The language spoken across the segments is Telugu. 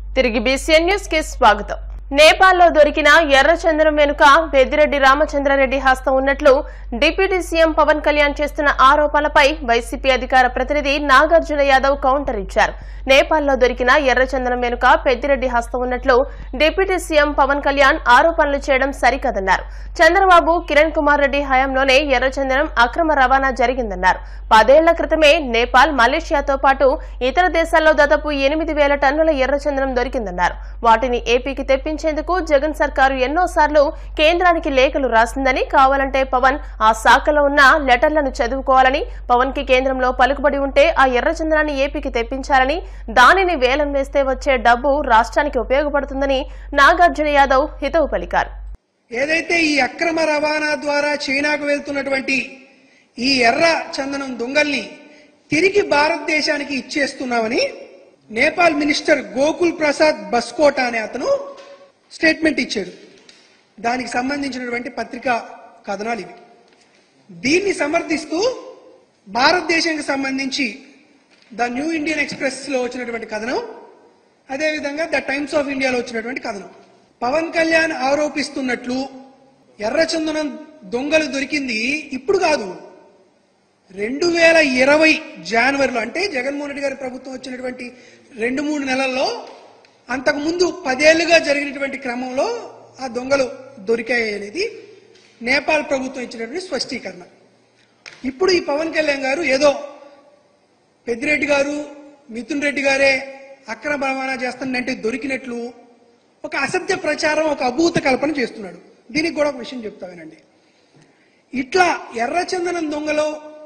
తిరిగి బీసీఎన్ న్యూస్ కి స్వాగతం నేపాల్లో దొరికిన ఎర్రచంద్రం వెనుక పెద్దిరెడ్డి రామచంద్రారెడ్డి హస్తం ఉన్నట్లు డిప్యూటీ సీఎం పవన్ కళ్యాణ్ చేస్తున్న ఆరోపణలపై వైసీపీ అధికార ప్రతినిధి నాగార్జున యాదవ్ కౌంటర్ ఇచ్చారు నేపాల్లో దొరికిన ఎర్రచంద్రం వెనుక పెద్దిరెడ్డి హస్తం ఉన్నట్లు డిప్యూటీ సీఎం పవన్ కళ్యాణ్ ఆరోపణలు చేయడం సరికదన్నారు చంద్రబాబు కిరణ్ కుమార్ రెడ్డి హయాంలోనే ఎర్రచందనం అక్రమ రవాణా జరిగిందన్నారు పదేళ్ల క్రితమే నేపాల్ మలేషియాతో పాటు ఇతర దేశాల్లో దాదాపు ఎనిమిది వేల టన్నుల ఎర్రచందనం దొరికిందన్నారు వాటిని ఏపీకి తెప్పించేందుకు జగన్ సర్కారు ఎన్నోసార్లు కేంద్రానికి లేఖలు రాసిందని కావాలంటే పవన్ ఆ శాఖలో ఉన్న లెటర్లను చదువుకోవాలని పవన్ కి కేంద్రంలో పలుకుబడి ఉంటే ఆ ఎర్రచందనాన్ని ఏపీకి తెప్పించాలని దానిని వేలం వేస్తే వచ్చే డబ్బు రాష్ట్రానికి ఉపయోగపడుతుందని నాగార్జున యాదవ్ హితవు పలికారు ఏదైతే ఈ అక్రమ రవాణా ద్వారా చైనాకు వెళ్తున్నటువంటి ఈ ఎర్ర చందనం దొంగల్ని తిరిగి భారతదేశానికి ఇచ్చేస్తున్నామని నేపాల్ మినిస్టర్ గోకుల్ ప్రసాద్ బస్కోటా అనే అతను స్టేట్మెంట్ ఇచ్చాడు దానికి సంబంధించినటువంటి పత్రికా కథనాలు ఇవి దీన్ని సమర్థిస్తూ భారతదేశానికి సంబంధించి ద న్యూ ఇండియన్ ఎక్స్ప్రెస్ లో వచ్చినటువంటి కథనం అదేవిధంగా ద టైమ్స్ ఆఫ్ ఇండియాలో వచ్చినటువంటి కథనం పవన్ కళ్యాణ్ ఆరోపిస్తున్నట్లు ఎర్రచందనం దొంగలు దొరికింది ఇప్పుడు కాదు రెండు వేల ఇరవై జనవరిలో అంటే జగన్మోహన్ రెడ్డి గారి ప్రభుత్వం వచ్చినటువంటి రెండు మూడు నెలల్లో అంతకు ముందు పదేళ్లుగా జరిగినటువంటి క్రమంలో ఆ దొంగలు దొరికాయి అనేది నేపాల్ ప్రభుత్వం ఇచ్చినటువంటి స్పష్టీకరణ ఇప్పుడు ఈ పవన్ కళ్యాణ్ గారు ఏదో పెద్దిరెడ్డి గారు మిథున్ రెడ్డి గారే అక్రమ రవాణా చేస్తానంటే దొరికినట్లు ఒక అసత్య ప్రచారం ఒక అభూత కల్పన చేస్తున్నాడు దీనికి కూడా ఒక విషయం చెప్తా వినండి ఇట్లా ఎర్రచందనం దొంగలో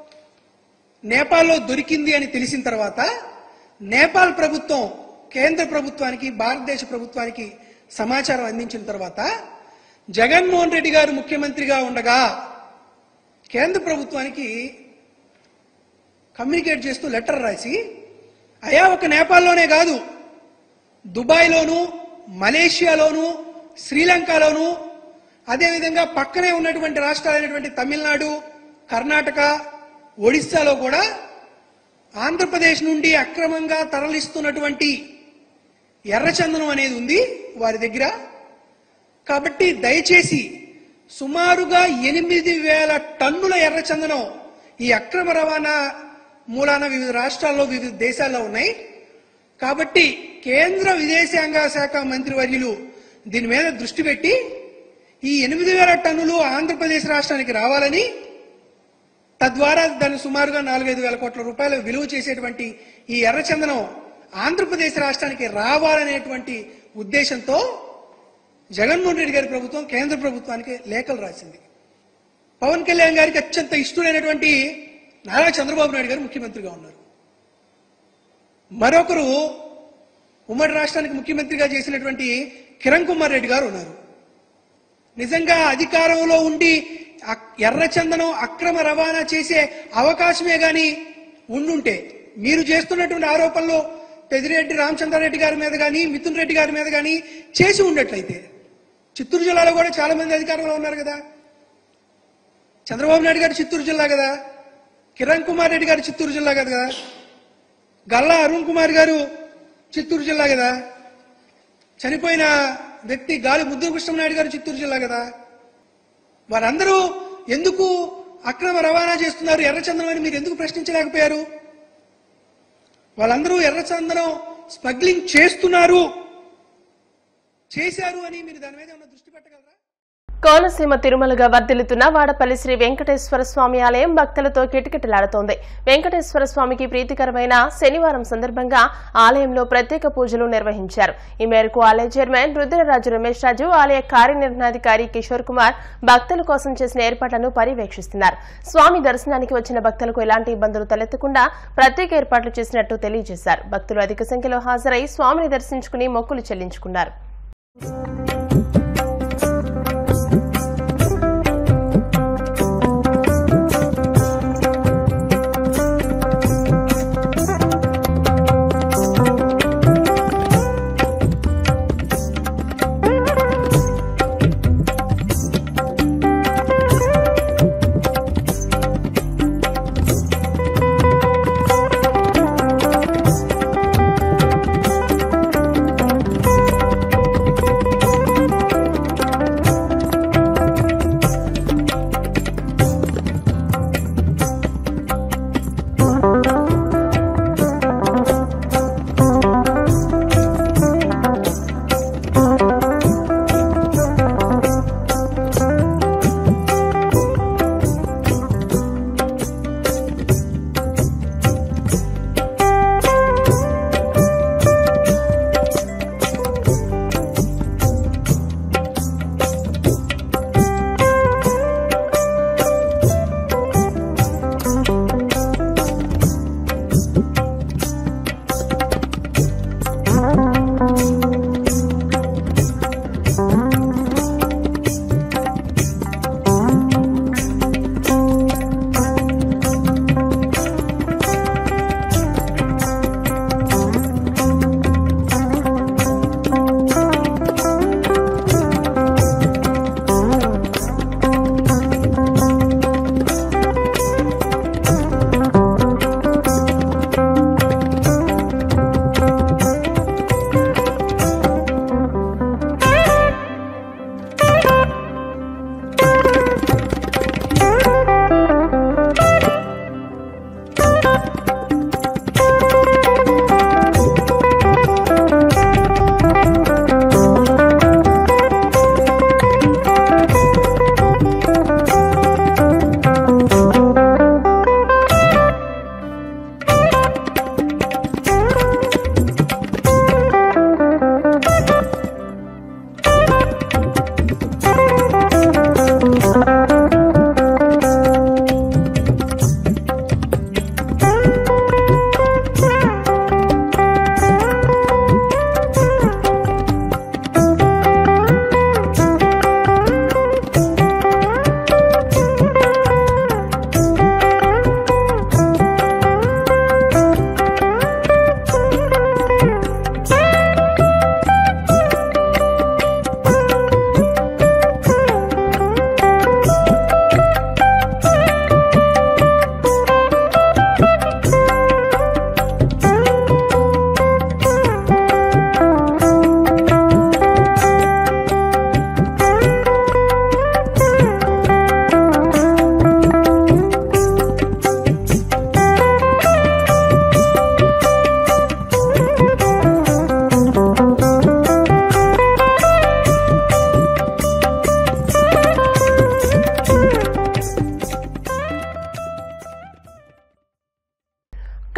నేపాల్లో దొరికింది అని తెలిసిన తర్వాత నేపాల్ ప్రభుత్వం కేంద్ర ప్రభుత్వానికి భారతదేశ ప్రభుత్వానికి సమాచారం అందించిన తర్వాత జగన్మోహన్ రెడ్డి గారు ముఖ్యమంత్రిగా ఉండగా కేంద్ర ప్రభుత్వానికి కమ్యూనికేట్ చేస్తూ లెటర్ రాసి అయా ఒక నేపాల్లోనే కాదు దుబాయ్లోను మలేషియాలోను శ్రీలంకలోను అదేవిధంగా పక్కనే ఉన్నటువంటి రాష్ట్రాలైనటువంటి తమిళనాడు కర్ణాటక ఒడిస్సాలో కూడా ఆంధ్రప్రదేశ్ నుండి అక్రమంగా తరలిస్తున్నటువంటి ఎర్రచందనం అనేది ఉంది వారి దగ్గర కాబట్టి దయచేసి సుమారుగా ఎనిమిది వేల టన్నుల ఎర్రచందనం ఈ అక్రమ రవాణా మూలాన వివిధ రాష్ట్రాల్లో వివిధ దేశాల్లో ఉన్నాయి కాబట్టి కేంద్ర విదేశాంగ శాఖ మంత్రివర్యులు దీని మీద దృష్టి పెట్టి ఈ ఎనిమిది వేల టన్నులు ఆంధ్రప్రదేశ్ రాష్ట్రానికి రావాలని తద్వారా దాన్ని సుమారుగా నాలుగైదు వేల కోట్ల రూపాయలు విలువ చేసేటువంటి ఈ ఎర్రచందనం ఆంధ్రప్రదేశ్ రాష్ట్రానికి రావాలనేటువంటి ఉద్దేశంతో జగన్మోహన్ రెడ్డి గారి ప్రభుత్వం కేంద్ర ప్రభుత్వానికి లేఖలు రాసింది పవన్ కళ్యాణ్ గారికి అత్యంత ఇష్టమైనటువంటి నారా చంద్రబాబు నాయుడు గారు ముఖ్యమంత్రిగా ఉన్నారు మరొకరు ఉమ్మడి రాష్ట్రానికి ముఖ్యమంత్రిగా చేసినటువంటి కిరణ్ కుమార్ రెడ్డి గారు ఉన్నారు నిజంగా అధికారంలో ఉండి అక్- ఎర్రచందనం అక్రమ రవాణా చేసే అవకాశమే గాని ఉండుంటే మీరు చేస్తున్నటువంటి ఆరోపణలు పెదిరెడ్డి రామచంద్రారెడ్డి గారి మీద కానీ మిథున్ రెడ్డి గారి మీద కానీ చేసి ఉండేట్లయితే చిత్తూరు జిల్లాలో కూడా చాలా మంది అధికారంలో ఉన్నారు కదా చంద్రబాబు నాయుడు గారు చిత్తూరు జిల్లా కదా కిరణ్ కుమార్ రెడ్డి గారు చిత్తూరు జిల్లా కదా గల్లా అరుణ్ కుమార్ గారు చిత్తూరు జిల్లా కదా చనిపోయిన వ్యక్తి గాలి ముద్దు కృష్ణనాయుడు గారు చిత్తూరు జిల్లా కదా వారందరూ ఎందుకు అక్రమ రవాణా చేస్తున్నారు ఎర్రచందనం అని మీరు ఎందుకు ప్రశ్నించలేకపోయారు వాళ్ళందరూ ఎర్రచందనం స్మగ్లింగ్ చేస్తున్నారు చేశారు అని మీరు దాని మీద ఏమైనా దృష్టి పెట్టగలరా కోనసీమ తిరుమలగా వర్ధిల్లుతున్న వాడపల్లి శ్రీ వెంకటేశ్వర స్వామి ఆలయం భక్తులతో కిటకిటలాడుతోంది వెంకటేశ్వర స్వామికి ప్రీతికరమైన శనివారం సందర్భంగా ఆలయంలో ప్రత్యేక పూజలు నిర్వహించారు ఈ మేరకు ఆలయ చైర్మన్ రుద్రరాజు రమేష్ రాజు ఆలయ కార్యనిర్వహణాధికారి కిషోర్ కుమార్ భక్తుల కోసం చేసిన ఏర్పాట్లను పర్యవేక్షిస్తున్నారు స్వామి దర్శనానికి వచ్చిన భక్తులకు ఎలాంటి ఇబ్బందులు తలెత్తకుండా ప్రత్యేక ఏర్పాట్లు చేసినట్టు తెలియజేశారు భక్తులు అధిక సంఖ్యలో హాజరై స్వామిని దర్శించుకుని మొక్కులు చెల్లించుకున్నారు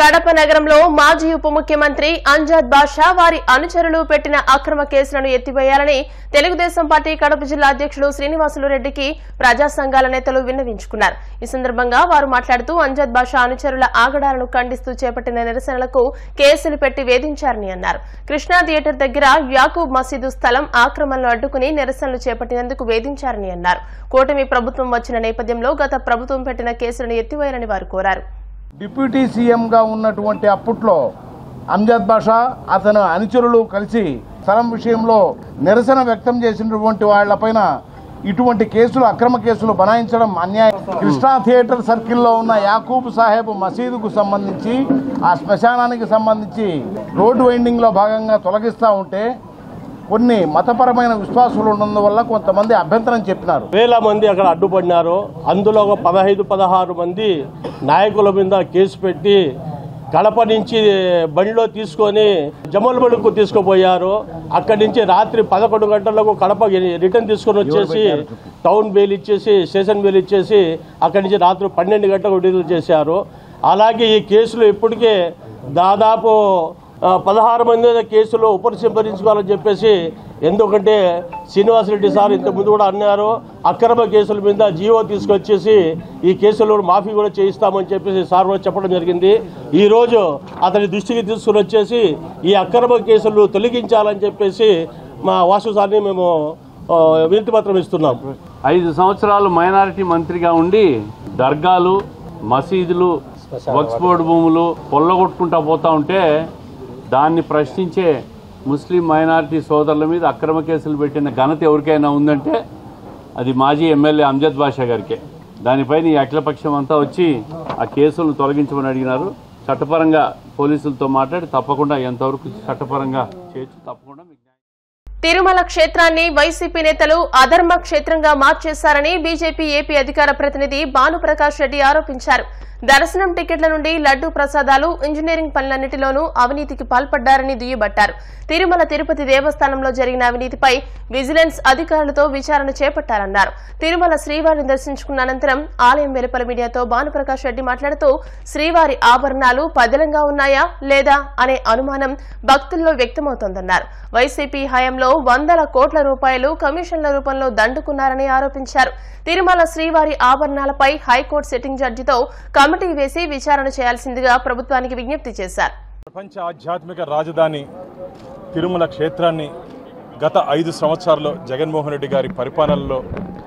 కడప నగరంలో మాజీ ఉప ముఖ్యమంత్రి అంజాద్ బాషా వారి అనుచరులు పెట్టిన అక్రమ కేసులను ఎత్తివేయాలని తెలుగుదేశం పార్టీ కడప జిల్లా అధ్యక్షుడు శ్రీనివాసులు రెడ్డికి ప్రజా సంఘాల నేతలు విన్నవించుకున్నారు ఈ సందర్భంగా వారు మాట్లాడుతూ అంజాద్ బాషా అనుచరుల ఆగడాలను ఖండిస్తూ చేపట్టిన నిరసనలకు కేసులు పెట్టి వేధించారని అన్నారు కృష్ణా థియేటర్ దగ్గర యాకూబ్ మసీదు స్థలం ఆక్రమణలు అడ్డుకుని నిరసనలు చేపట్టినందుకు వేధించారని అన్నారు కూటమి ప్రభుత్వం వచ్చిన నేపథ్యంలో గత ప్రభుత్వం పెట్టిన కేసులను ఎత్తివేయాలని వారు కోరారు డిప్యూటీ సీఎంగా ఉన్నటువంటి అప్పట్లో అంజద్ బాషా అతని అనుచరులు కలిసి స్థలం విషయంలో నిరసన వ్యక్తం చేసినటువంటి వాళ్లపైన ఇటువంటి కేసులు అక్రమ కేసులు బనాయించడం అన్యాయం కృష్ణా థియేటర్ సర్కిల్లో ఉన్న యాకూబ్ సాహెబ్ మసీదుకు సంబంధించి ఆ శ్మశానానికి సంబంధించి రోడ్డు వైండింగ్ లో భాగంగా తొలగిస్తా ఉంటే కొన్ని మతపరమైన విశ్వాసాలు ఉన్నందువల్ల కొంతమంది అభ్యంతరం చెప్పినారు వేల మంది అక్కడ అడ్డుపడినారు అందులో ఒక పదహైదు పదహారు మంది నాయకుల మీద కేసు పెట్టి కడప నుంచి బండిలో తీసుకొని జమ్మలమడుకు తీసుకుపోయారు అక్కడి నుంచి రాత్రి పదకొండు గంటలకు కడప రిటర్న్ తీసుకొని వచ్చేసి టౌన్ బెయిల్ ఇచ్చేసి స్టేషన్ బెయిల్ ఇచ్చేసి అక్కడి నుంచి రాత్రి పన్నెండు గంటలకు విడుదల చేశారు అలాగే ఈ కేసులు ఇప్పటికే దాదాపు ఆ, పదహారు మంది మీద కేసులు ఉపసంహరించుకోవాలని చెప్పేసి ఎందుకంటే శ్రీనివాసరెడ్డి సార్ ఇంత ముందు కూడా అన్నారు అక్రమ కేసుల మీద జీవో తీసుకొచ్చేసి ఈ కేసులు మాఫీ కూడా చేయిస్తామని చెప్పేసి సార్ కూడా చెప్పడం జరిగింది ఈ రోజు అతని దృష్టికి తీసుకుని వచ్చేసి ఈ అక్రమ కేసులు తొలగించాలని చెప్పేసి మా వాసు సార్ని మేము ఆ, వినతి పత్రం ఇస్తున్నాం ఐదు సంవత్సరాలు మైనారిటీ మంత్రిగా ఉండి దర్గాలు మసీదులు వక్స్ బోర్డు భూములు పొల్లగొట్టుకుంటా పోతా ఉంటే దాన్ని ప్రశ్నించే ముస్లిం మైనారిటీ సోదరుల మీద అక్రమ కేసులు పెట్టిన ఘనత ఎవరికైనా ఉందంటే అది మాజీ ఎమ్మెల్యే అంజద్ బాషా గారికే దానిపైన ఈ అఖిలపక్షం అంతా వచ్చి ఆ కేసులను తొలగించమని అడిగినారు చట్టపరంగా పోలీసులతో మాట్లాడి తప్పకుండా ఎంతవరకు చట్టపరంగా చేయొచ్చు తప్పకుండా మీకు న్యాయం తిరుమల క్షేత్రాన్ని వైసీపీ నేతలు అధర్మ క్షేత్రంగా మార్చేశారని బీజేపీ ఏపీ అధికార ప్రతినిధి భానుప్రకాష్ రెడ్డి ఆరోపించారు దర్శనం టికెట్ల నుండి లడ్డూ ప్రసాదాలు ఇంజనీరింగ్ పనులన్నిటిలోనూ అవినీతికి పాల్పడ్డారని దుయ్యబట్టారు తిరుమల తిరుపతి దేవస్థానంలో జరిగిన అవినీతిపై విజిలెన్స్ అధికారులతో విచారణ చేపట్టారన్నారు తిరుమల శ్రీవారిని దర్శించుకున్న అనంతరం ఆలయం వెలుపల మీడియాతో భానుప్రకాష్ రెడ్డి మాట్లాడుతూ శ్రీవారి ఆభరణాలు పదిలంగా ఉన్నాయా లేదా అనే అనుమానం భక్తుల్లో వ్యక్తమవుతోందన్నారు వైసీపీ హయాంలో వందల కోట్ల రూపాయలు కమిషన్ల రూపంలో దండుకున్నారని ఆరోపించారు తిరుమల శ్రీవారి ఆభరణాలపై హైకోర్టు సిట్టింగ్ జడ్జితో కమిటీ వేసి విచారణ చేయాల్సిందిగా ప్రభుత్వానికి విజ్ఞప్తి చేశారు ప్రపంచ ఆధ్యాత్మిక రాజధాని తిరుమల క్షేత్రాన్ని గత ఐదు సంవత్సరాల్లో జగన్మోహన్ రెడ్డి గారి పరిపాలనలో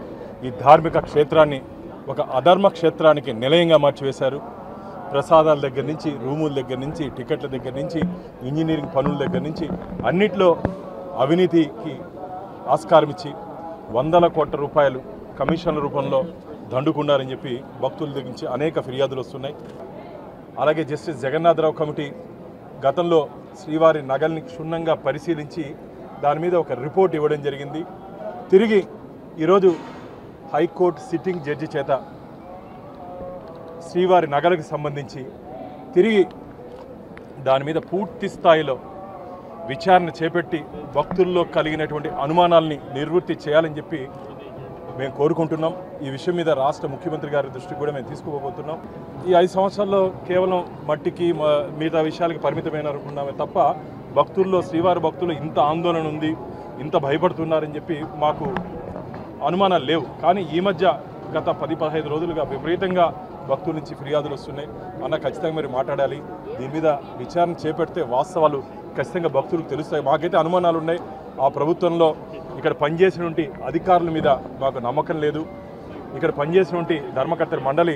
ఈ ధార్మిక క్షేత్రాన్ని ఒక అధర్మ క్షేత్రానికి నిలయంగా మార్చివేశారు ప్రసాదాల దగ్గర నుంచి రూముల దగ్గర నుంచి టికెట్ల దగ్గర నుంచి ఇంజనీరింగ్ పనుల దగ్గర నుంచి అన్నిట్లో అవినీతికి ఆస్కారం ఇచ్చి వందల కోట్ల రూపాయలు కమిషన్ల రూపంలో దండుకున్నారని చెప్పి భక్తుల దగ్గర నుంచి అనేక ఫిర్యాదులు వస్తున్నాయి అలాగే జస్టిస్ జగన్నాథరావు కమిటీ గతంలో శ్రీవారి నగల్ని క్షుణ్ణంగా పరిశీలించి దాని మీద ఒక రిపోర్ట్ ఇవ్వడం జరిగింది తిరిగి ఈరోజు హైకోర్టు సిట్టింగ్ జడ్జి చేత శ్రీవారి నగలకు సంబంధించి తిరిగి దాని మీద పూర్తి స్థాయిలో విచారణ చేపట్టి భక్తుల్లో కలిగినటువంటి అనుమానాల్ని నిర్వృత్తి చేయాలని చెప్పి మేము కోరుకుంటున్నాం ఈ విషయం మీద రాష్ట్ర ముఖ్యమంత్రి గారి దృష్టికి కూడా మేము తీసుకుపోబోతున్నాం ఈ ఐదు సంవత్సరాల్లో కేవలం మట్టికి మ- మిగతా విషయాలకి పరిమితమైన అనుకున్నామే తప్ప భక్తుల్లో శ్రీవారి భక్తులు ఇంత ఆందోళన ఉంది ఇంత భయపడుతున్నారని చెప్పి మాకు అనుమానాలు లేవు కానీ ఈ మధ్య గత పది పదహైదు రోజులుగా విపరీతంగా భక్తుల నుంచి ఫిర్యాదులు వస్తున్నాయి అన్న ఖచ్చితంగా మీరు మాట్లాడాలి దీని మీద విచారణ చేపడితే వాస్తవాలు ఖచ్చితంగా భక్తులకు తెలుస్తాయి మాకైతే అనుమానాలు ఉన్నాయి ఆ ప్రభుత్వంలో ఇక్కడ పనిచేసినటువంటి అధికారుల మీద మాకు నమ్మకం లేదు ఇక్కడ పనిచేసినటువంటి ధర్మకర్తల మండలి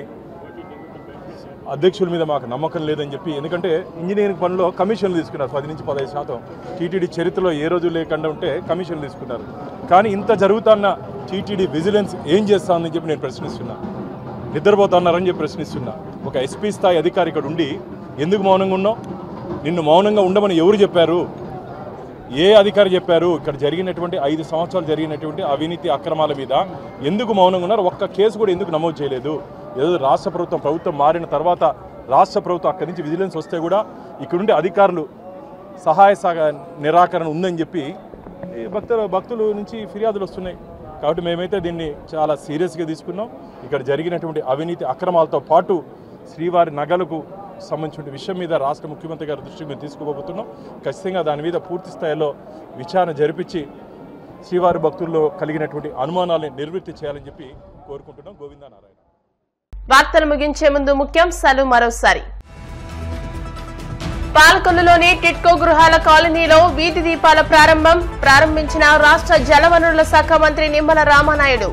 అధ్యక్షుల మీద మాకు నమ్మకం లేదని చెప్పి ఎందుకంటే ఇంజనీరింగ్ పనిలో కమిషన్లు తీసుకున్నారు పది నుంచి పదహైదు శాతం టీటీడీ చరిత్రలో ఏ రోజు లేకుండా ఉంటే కమిషన్లు తీసుకున్నారు కానీ ఇంత జరుగుతున్న టీటీడీ విజిలెన్స్ ఏం చేస్తామని చెప్పి నేను ప్రశ్నిస్తున్నా నిద్రపోతున్నారని చెప్పి ప్రశ్నిస్తున్నా ఒక ఎస్పీ స్థాయి అధికారి ఇక్కడ ఉండి ఎందుకు మౌనంగా ఉన్నావు నిన్ను మౌనంగా ఉండమని ఎవరు చెప్పారు ఏ అధికారి చెప్పారు ఇక్కడ జరిగినటువంటి ఐదు సంవత్సరాలు జరిగినటువంటి అవినీతి అక్రమాల మీద ఎందుకు మౌనంగా ఉన్నారు ఒక్క కేసు కూడా ఎందుకు నమోదు చేయలేదు ఏదో రాష్ట్ర ప్రభుత్వం ప్రభుత్వం మారిన తర్వాత రాష్ట్ర ప్రభుత్వం అక్కడి నుంచి విజిలెన్స్ వస్తే కూడా ఇక్కడుండే అధికారులు సహాయ సహ నిరాకరణ ఉందని చెప్పి ఈ భక్తుల భక్తుల నుంచి ఫిర్యాదులు వస్తున్నాయి కాబట్టి మేమైతే దీన్ని చాలా సీరియస్గా తీసుకున్నాం ఇక్కడ జరిగినటువంటి అవినీతి అక్రమాలతో పాటు శ్రీవారి నగలకు సంబంధించిన విషయం మీద రాష్ట్ర ముఖ్యమంత్రి గారి దృష్టికి మేము తీసుకుపోతున్నాం ఖచ్చితంగా దాని మీద పూర్తి స్థాయిలో విచారణ జరిపించి శ్రీవారి భక్తుల్లో కలిగినటువంటి అనుమానాలను నిర్వృత్తి చేయాలని చెప్పి కోరుకుంటున్నాం గోవిందా నారాయణ వార్తలు ముగించే ముందు ముఖ్యాంశాలు మరోసారి పాలకొల్లులోని టిట్కో గృహాల కాలనీలో వీధి దీపాల ప్రారంభం ప్రారంభించిన రాష్ట్ర జలవనరుల శాఖ మంత్రి నిమ్మల రామానాయుడు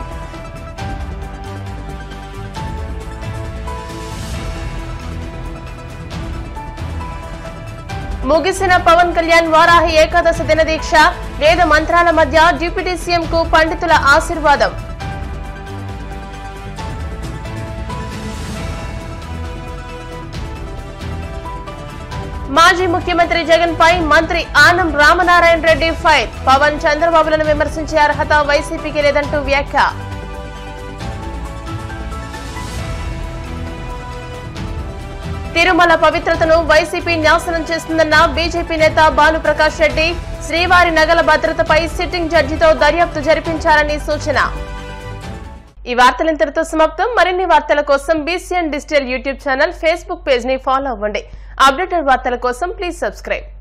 ముగిసిన పవన్ కళ్యాణ్ వారాహి ఏకాదశి దిన దీక్ష వేద మంత్రాల మధ్య డిప్యూటీ సీఎం కు పండితుల ఆశీర్వాదం మాజీ ముఖ్యమంత్రి జగన్ పై మంత్రి ఆనం రామనారాయణ రెడ్డి ఫైర్ పవన్ చంద్రబాబులను విమర్శించే అర్హత వైసీపీకి లేదంటూ వ్యాఖ్య తిరుమల పవిత్రతను వైసీపీ నాశనం చేస్తుందన్న బీజేపీ నేత భానుప్రకాష్ రెడ్డి శ్రీవారి నగల భద్రతపై సిట్టింగ్ జడ్జితో దర్యాప్తు జరిపించాలని సూచన ఈ వార్తలు ఇంతటితో సమాప్తం మరిన్ని వార్తల కోసం BCN digital YouTube channel Facebook page ని ఫాలో అవ్వండి అప్డేటెడ్ వార్తల కోసం ప్లీజ్ సబ్స్క్రైబ్